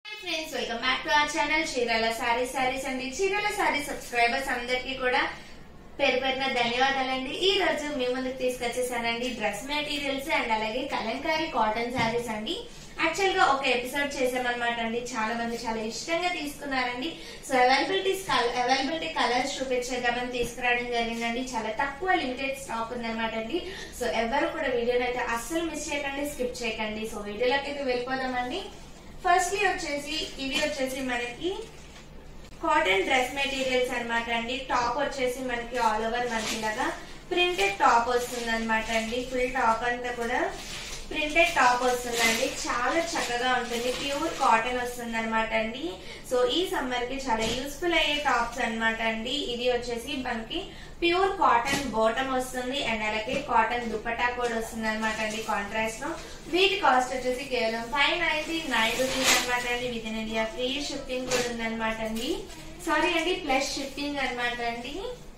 friends welcome back to our channel Chirala sari saris అండి Chirala sorry subscribers అందరికీ కూడా పేరు పేరున ధన్యవాదాలండి ఈ రోజు మీ ముందుకు తీసుకొచ్చేసానండి డ్రెస్ మెటీరియల్స్ అండ్ అలాగే కలంకారీ కాటన్ శారీస్ అండి యాక్చువల్ గా ఒక ఎపిసోడ్ చేసామన్నమాట అండి చాలా మంది చాలా ఇష్టంగా తీసుకున్నారండి సో అవైలబిలిటీస్ అవైలబిలిటీ కలర్స్ చూపించేద్దామని తీసుకురావడం జరిగిందండి చాలా తక్కువ లిమిటెడ్ స్టాక్ ఉందన్నమాట అండి సో ఎవరు కూడా వీడియోని అయితే అస్సలు మిస్ చేయకండి స్కిప్ చేయకండి సో వీడియోలోకి అయితే వెళ్ళిపోదామండి ఫస్ట్లీ వచ్చేసి ఇవి వచ్చేసి మనకి కాటన్ డ్రెస్ మెటీరియల్స్ అన్నమాట అండి టాప్ వచ్చేసి మనకి ఆల్ ఓవర్ మనకి ఇలాగా ప్రింటెడ్ టాప్ వస్తుంది అనమాట అండి ఫుల్ టాప్ అంతా కూడా ప్రింటెడ్ టాప్ వస్తుందండి చాలా చక్కగా ఉంటుంది ప్యూర్ కాటన్ వస్తుంది అనమాట అండి సో ఈ సమ్మర్ కి చాలా యూస్ఫుల్ అయ్యే టాప్స్ అన్నమాట అండి ఇది వచ్చేసి మనకి ప్యూర్ కాటన్ బాటమ్ వస్తుంది అండ్ అలాగే కాటన్ దుపట్టా కూడా వస్తుంది అనమాట అండి కాంట్రాస్ట్ లో వీటి కాస్ట్ వచ్చేసి కేవలం ఫైవ్ నైన్టీ నైన్ రూపీస్ అనమాట అండి with in India free shipping కూడా ఉందన్నమాట అండి సారీ అండి ప్లస్ షిప్పింగ్ అనమాట అండి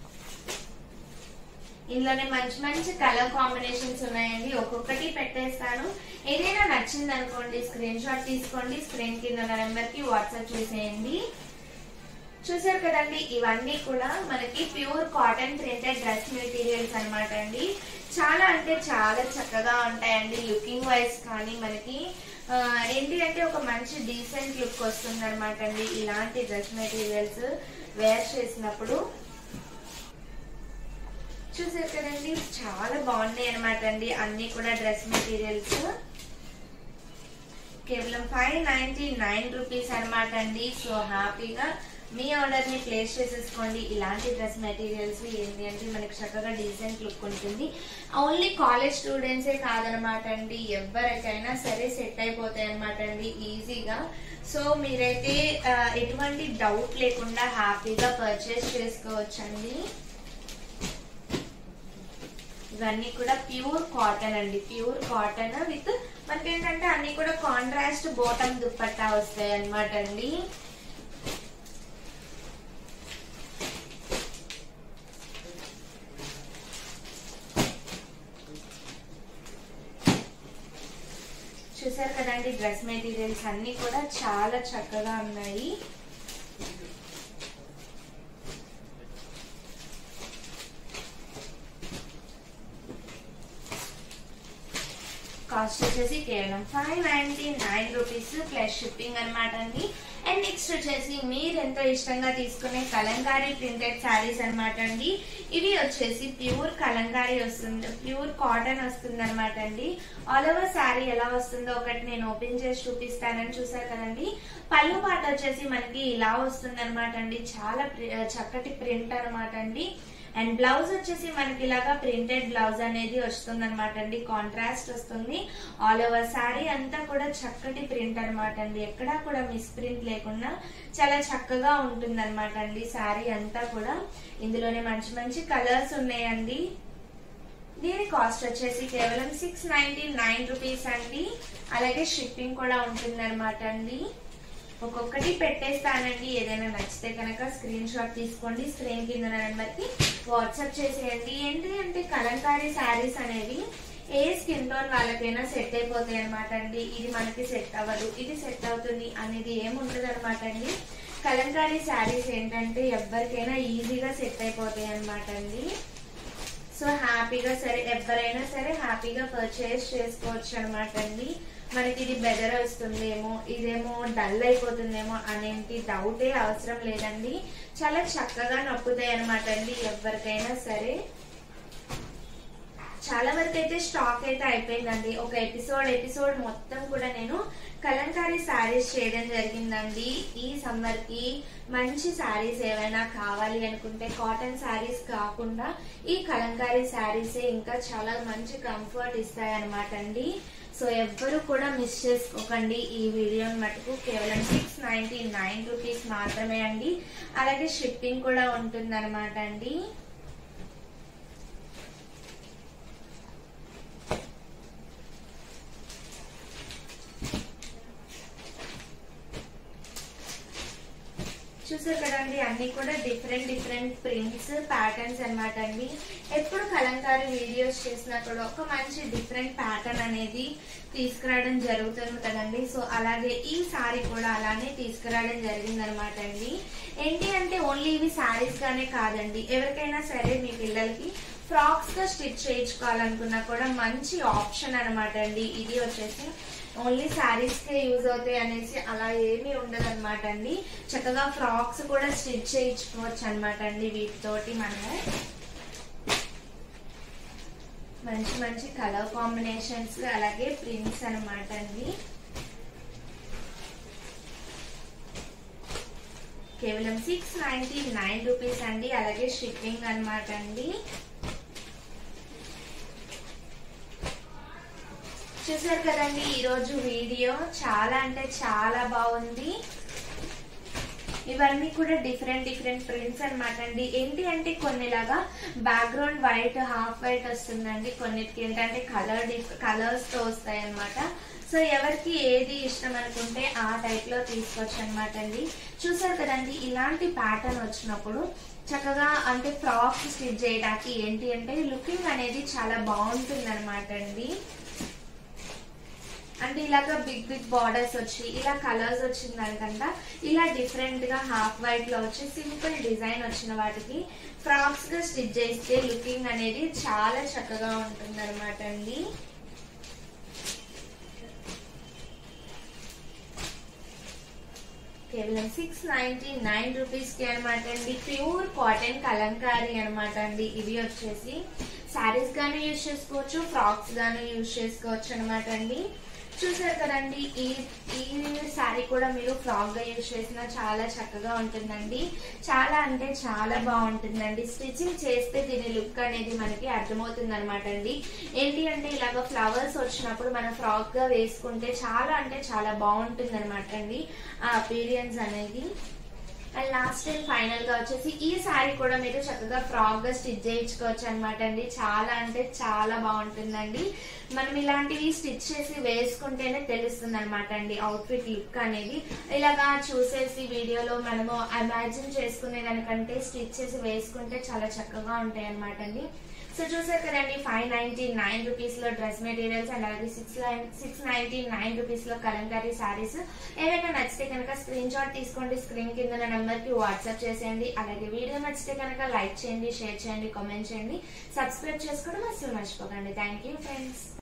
ఇందులోనే మంచి మంచి కలర్ కాంబినేషన్స్ ఉన్నాయండి ఒక్కొక్కటి పెట్టేస్తాను ఏదైనా నచ్చింది అనుకోండి స్క్రీన్ షాట్ తీసుకోండి స్క్రీన్ కింద ఉన్న నెంబర్ కి వాట్సాప్ చేసేయండి చూసారు కదండి ఇవన్నీ కూడా మనకి pure cotton printed dress materials అనమాట అండి చాలా అంటే చాలా చక్కగా ఉంటాయండి లుకింగ్ వైజ్ కానీ మనకి ఆ, ఏంటి అంటే ఒక మంచి డీసెంట్ లుక్ వస్తుంది అనమాట అండి ఇలాంటి డ్రెస్ మెటీరియల్స్ వేర్ చేసినప్పుడు చూసారు కదండి చాలా బాగున్నాయి అనమాట అండి అన్ని కూడా డ్రెస్ మెటీరియల్స్ కేవలం ఫైవ్ నైన్టీ నైన్ రూపీస్ అనమాట అండి సో హ్యాపీగా మీ ఆర్డర్ ని ప్లేస్ చేసేసుకోండి ఇలాంటి డ్రెస్ మెటీరియల్స్ ఏంటి అంటే మనకి చక్కగా డీసెంట్ లుక్ ఉంటుంది ఓన్లీ కాలేజ్ స్టూడెంట్సే కాదనమాట అండి ఎవరికైనా సరే సెట్ అయిపోతాయి అనమాట అండి ఈజీగా సో మీరైతే ఆ, ఎటువంటి డౌట్ లేకుండా హ్యాపీగా పర్చేస్ చేసుకోవచ్చండి ఇవన్నీ కూడా ప్యూర్ కాటన్ అండి ప్యూర్ కాటన్ విత్ మనకి ఏంటంటే అన్ని కూడా కాంట్రాస్ట్ బోటమ్ దుప్పట్టా వస్తాయి అనమాట అండి చూసారు కదండి డ్రెస్ మెటీరియల్స్ అన్ని కూడా చాలా చక్కగా ఉన్నాయి కాస్ట్ వచ్చేసి కేవలం five ninety nine rupees plus shipping అనమాట అండి అండ్ నెక్స్ట్ వచ్చేసి మీరు ఎంతో ఇష్టంగా తీసుకునే కలంకారీ ప్రింటెడ్ శారీస్ అనమాట అండి ఇవి వచ్చేసి ప్యూర్ కలంకారీ వస్తుంది ప్యూర్ కాటన్ వస్తుంది అనమాట అండి ఆల్ ఓవర్ శారీ ఎలా వస్తుందో ఒకటి నేను ఓపెన్ చేసి చూపిస్తానని చూసారు కదండి పళ్ళు పాట వచ్చేసి మనకి ఇలా వస్తుంది అనమాట అండి చాలా ప్రి- చక్కటి ప్రింట్ అనమాట అండి అండ్ బ్లౌజ్ వచ్చేసి మనకి ఇలాగా ప్రింటెడ్ బ్లౌజ్ అనేది వస్తుంది అనమాట అండి కాంట్రాస్ట్ వస్తుంది ఆల్ ఓవర్ శారీ అంతా కూడా చక్కటి ప్రింట్ అనమాట అండి ఎక్కడా కూడా మిస్ ప్రింట్ లేకుండా చాలా చక్కగా ఉంటుంది అనమాట అండి శారీ అంతా కూడా ఇందులోనే మంచి మంచి కలర్స్ ఉన్నాయండి దీని కాస్ట్ వచ్చేసి కేవలం సిక్స్ నైన్టీ నైన్ రూపీస్ అండి అలాగే షిప్పింగ్ కూడా ఉంటుంది అనమాట అండి ఒక్కొక్కటి పెట్టేస్తానండి ఏదైనా నచ్చితే కనుక స్క్రీన్ షాట్ తీసుకోండి స్క్రీన్ కింద నెంబర్ కి వాట్సాప్ చేసేయండి ఏంటి అంటే కలంకారీ శారీస్ అనేవి ఏ స్కిన్ టోన్ వాళ్ళకైనా సెట్ అయిపోతాయి అనమాట అండి ఇది మనకి సెట్ అవ్వదు ఇది సెట్ అవుతుంది అనేది ఏముండదు అనమాట అండి కలంకారీ శారీస్ ఏంటంటే ఎవరికైనా ఈజీగా సెట్ అయిపోతాయి అనమాట అండి సో హ్యాపీగా సరే ఎవరైనా సరే హ్యాపీగా పర్చేస్ చేసుకోవచ్చు అనమాట అండి మనకి ఇది బెదర్ వస్తుందేమో ఇదేమో డల్ అయిపోతుందేమో అనేంటి డౌటే అవసరం లేదండి చాలా చక్కగా నొప్పుతాయి అనమాట అండి ఎవరికైనా సరే చాలా వరకు అయితే స్టాక్ అయితే అయిపోయిందండి ఒక ఎపిసోడ్ ఎపిసోడ్ మొత్తం కూడా నేను కలంకారీ శారీస్ చేయడం జరిగిందండి ఈ సమ్మర్ కి మంచి శారీస్ ఏమైనా కావాలి అనుకుంటే కాటన్ శారీస్ కాకుండా ఈ కలంకారీ శారీసే ఇంకా చాలా మంచి కంఫర్ట్ ఇస్తాయి అనమాట అండి సో ఎవ్వరు కూడా మిస్ చేసుకోకండి ఈ వీడియోని మటుకు కేవలం సిక్స్ నైన్టీ నైన్ రూపీస్ మాత్రమే అండి అలాగే షిప్పింగ్ కూడా ఉంటుంది అనమాట అండి చూసారు కదండి అన్ని కూడా డిఫరెంట్ డిఫరెంట్ ప్రింట్స్ ప్యాటర్న్స్ అన్నమాట అండి ఎప్పుడు కలంకారీ వీడియోస్ చేసినా కూడా ఒక మంచి డిఫరెంట్ ప్యాటర్న్ అనేది తీసుకురావడం జరుగుతుంది కదండి సో అలాగే ఈ సారీ కూడా అలానే తీసుకురావడం జరిగింది అనమాట అండి ఏంటి అంటే ఓన్లీ ఇవి సారీస్ గానే కాదండి ఎవరికైనా సరే మీ పిల్లలకి ఫ్రాక్స్ గా స్టిచ్ చేయించుకోవాలనుకున్నా కూడా మంచి ఆప్షన్ అనమాట అండి ఇది వచ్చేసి ఓన్లీ శారీస్ కే యూజ్ అవుతాయి అనేసి అలా ఏమీ ఉండదు అనమాట అండి చక్కగా ఫ్రాక్స్ కూడా స్టిచ్ చేయించుకోవచ్చు అనమాట అండి వీటితోటి మనము మంచి మంచి కలర్ కాంబినేషన్స్ అలాగే ప్రింట్స్ అనమాట అండి కేవలం సిక్స్ నైన్టీ నైన్ రూపీస్ అండి అలాగే షిప్పింగ్ అనమాట అండి చూసారు కదండి ఈరోజు వీడియో చాలా అంటే చాలా బాగుంది ఇవన్నీ కూడా డిఫరెంట్ డిఫరెంట్ ప్రింట్స్ అనమాట అండి ఏంటి అంటే కొన్నిలాగా బ్యాక్గ్రౌండ్ వైట్ హాఫ్ వైట్ వస్తుందండి కొన్నిటికి ఏంటంటే కలర్ కలర్స్ తో వస్తాయి అనమాట సో ఎవరికి ఏది ఇష్టం అనుకుంటే ఆ టైప్ లో తీసుకోవచ్చు అనమాట అండి చూసారు కదండి ఇలాంటి ప్యాటర్న్ వచ్చినప్పుడు చక్కగా అంటే ఫ్రాక్స్ స్టిచ్ చేయడానికి ఏంటి అంటే లుకింగ్ అనేది చాలా బాగుంటుంది అనమాట అండి అంటే ఇలాగ బిగ్ బిగ్ బార్డర్స్ వచ్చి ఇలా కలర్స్ వచ్చిన దానికంటే ఇలా డిఫరెంట్ గా హాఫ్ వైట్ లో వచ్చి సింపుల్ డిజైన్ వచ్చిన వాటికి ఫ్రాక్స్ గా స్టిచ్ చేస్తే లుకింగ్ అనేది చాలా చక్కగా ఉంటుంది అనమాట అండి కేవలం సిక్స్ నైన్టీ నైన్ రూపీస్ కి అనమాట అండి ప్యూర్ కాటన్ కలంకారీ అనమాట అండి ఇవి వచ్చేసి శారీస్ గాను యూజ్ చేసుకోవచ్చు ఫ్రాక్స్ గాను యూజ్ చేసుకోవచ్చు అనమాట అండి చూసారు కదండి ఈ ఈ శారీ కూడా మీరు ఫ్రాక్ గా యూజ్ చేసినా చాలా చక్కగా ఉంటుందండి చాలా అంటే చాలా బాగుంటుందండి స్టిచ్చింగ్ చేస్తే దీని లుక్ అనేది మనకి అర్థమవుతుంది అనమాట అండి ఏంటి అంటే ఇలాగ ఫ్లవర్స్ వచ్చినప్పుడు మనం ఫ్రాక్ గా వేసుకుంటే చాలా అంటే చాలా బాగుంటుంది అనమాట అండి ఆ అపీరియన్స్ అనేది అండ్ లాస్ట్ అండ్ ఫైనల్ గా వచ్చేసి ఈ శారీ కూడా మీరు చక్కగా ఫ్రాక్ గా స్టిచ్ చేయించుకోవచ్చు అనమాట అండి చాలా అంటే చాలా బాగుంటుందండి మనం ఇలాంటివి స్టిచ్ చేసి వేసుకుంటేనే తెలుస్తుంది అనమాట అండి అవుట్ఫిట్ లుక్ అనేది ఇలాగా చూసేసి వీడియోలో మనము ఇమాజిన్ చేసుకునే దానికంటే స్టిచ్ చేసి వేసుకుంటే చాలా చక్కగా ఉంటాయి అనమాట అండి సో చూసారు కదండి ఫైవ్ నైన్టీ నైన్ రూపీస్ లో డ్రెస్ మెటీరియల్స్ అండ్ అలాగే six six ninety nine rupees లో కలంకారీ శారీస్ ఏవైనా నచ్చితే కనుక స్క్రీన్ షాట్ తీసుకోండి స్క్రీన్ కింద నెంబర్ కి వాట్సాప్ చేసేయండి అలాగే వీడియో నచ్చితే కనుక లైక్ చేయండి షేర్ చేయండి కామెంట్ చేయండి సబ్స్క్రైబ్ చేసుకోవడం అసలు మర్చిపోకండి థ్యాంక్ యూ ఫ్రెండ్స్